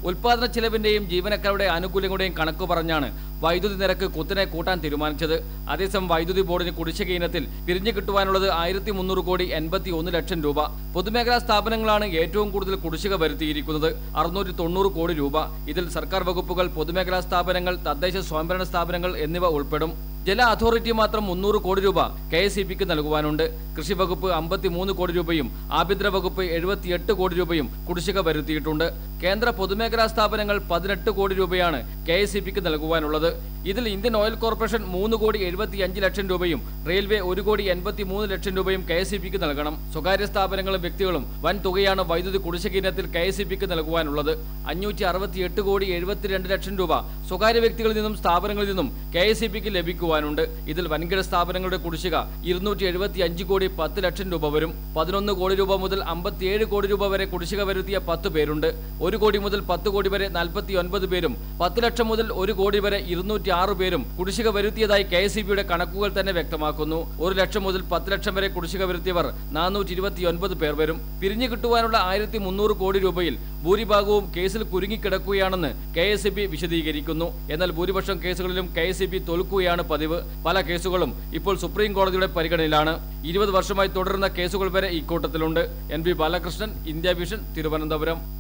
ഉൽപാദന ചെലവിന്റെയും ജീവനക്കാരുടെ ആനുകൂല്യങ്ങളുടെയും കണക്ക് പറഞ്ഞാണ് വൈദ്യുതി നിരക്ക് കുത്തനെ കൂട്ടാൻ തീരുമാനിച്ചത് അതേസമയം വൈദ്യുതി ബോർഡിന് കുടിശ്ശിക ഇനത്തിൽ പിരിഞ്ഞു കിട്ടുവാനുള്ളത് ആയിരത്തി മുന്നൂറ് കോടി എൺപത്തി ഒന്ന് ലക്ഷം രൂപ പൊതുമേഖലാ സ്ഥാപനങ്ങളാണ് ഏറ്റവും കൂടുതൽ കുടിശ്ശിക വരുത്തിയിരിക്കുന്നത് അറുന്നൂറ്റി തൊണ്ണൂറ് കോടി രൂപ ഇതിൽ സർക്കാർ വകുപ്പുകൾ പൊതുമേഖലാ സ്ഥാപനങ്ങൾ തദ്ദേശ സ്വയംഭരണ സ്ഥാപനങ്ങൾ എന്നിവ ഉൾപ്പെടും ജല അതോറിറ്റി മാത്രം മുന്നൂറ് കോടി രൂപ കെ എസ് ഇ പിക്ക് നൽകുവാനുണ്ട് കൃഷി വകുപ്പ് അമ്പത്തിമൂന്ന് കോടി രൂപയും ആഭ്യന്തര വകുപ്പ് എഴുപത്തിയെട്ട് കോടി രൂപയും കുടിശ്ശിക വരുത്തിയിട്ടുണ്ട് കേന്ദ്ര പൊതുമേഖലാ സ്ഥാപനങ്ങൾ പതിനെട്ട് കോടി രൂപയാണ് കെ എസ് ഇ പിക്ക് നൽകുവാനുള്ളത് ഇതിൽ ഇന്ത്യൻ ഓയിൽ കോർപ്പറേഷൻ മൂന്ന് കോടി എഴുപത്തി അഞ്ച് ലക്ഷം രൂപയും റെയിൽവേ ഒരു കോടി എൺപത്തി മൂന്ന് ലക്ഷം രൂപയും കെ എസ് ഇ പിക്ക് നൽകണം സ്വകാര്യ സ്ഥാപനങ്ങളും വ്യക്തികളും വൻ തുകയാണ് വൈദ്യുതി കുടിശ്ശിക ഇനത്തിൽ കെ എസ് ഇ പിക്ക് നൽകുവാനുള്ളത് അഞ്ഞൂറ്റി അറുപത്തിയെട്ട് കോടി എഴുപത്തിരണ്ട് ലക്ഷം രൂപ സ്വകാര്യ വ്യക്തികളിൽ നിന്നും സ്ഥാപനങ്ങളിൽ നിന്നും കെ എസ് ഇ പിക്ക് ലഭിക്കുവാനുണ്ട് ഇതിൽ വൻകിട സ്ഥാപനങ്ങളുടെ കുടിശ്ശിക ഇരുന്നൂറ്റി എഴുപത്തി അഞ്ച് കോടി പത്ത് ലക്ഷം രൂപ വരും പതിനൊന്ന് കോടി രൂപ മുതൽ അമ്പത്തിയേഴ് കോടി രൂപ വരെ കുടിശ്ശിക വരുത്തിയ പത്ത് പേരുണ്ട് ഒരു കോടി മുതൽ പത്ത് കോടി വരെ നാൽപ്പത്തി ഒൻപത് പേരും പത്ത് ലക്ഷം മുതൽ ഒരു കോടി വരെ ഇരുന്നൂറ്റി ആറ് പേരും കുടിശ്ശിക വരുത്തിയതായി കെ എസ് കണക്കുകൾ തന്നെ വ്യക്തമാക്കുന്നു ഒരു ലക്ഷം മുതൽ പത്ത് ലക്ഷം വരെ കുടിശ്ശിക വരുത്തിയവർ നാനൂറ്റി ഇരുപത്തി ഒൻപത് പേർ വരും പിരിഞ്ഞു കിട്ടുവാനുള്ള ആയിരത്തി മുന്നൂറ് കോടി രൂപയിൽ ഭൂരിഭാഗവും കേസിൽ കുരുങ്ങിക്കിടക്കുകയാണെന്ന് കെ എസ് വിശദീകരിക്കുന്നു എന്നാൽ ഭൂരിപക്ഷം കേസുകളിലും കെ എസ് തോൽക്കുകയാണ് പതിവ് പല കേസുകളും ഇപ്പോൾ സുപ്രീം കോടതിയുടെ പരിഗണനയിലാണ് ഇരുപത് വർഷമായി തുടരുന്ന കേസുകൾ വരെ ഇക്കൂട്ടത്തിലുണ്ട് N V Balakrishnan India vision Thiruvananthapuram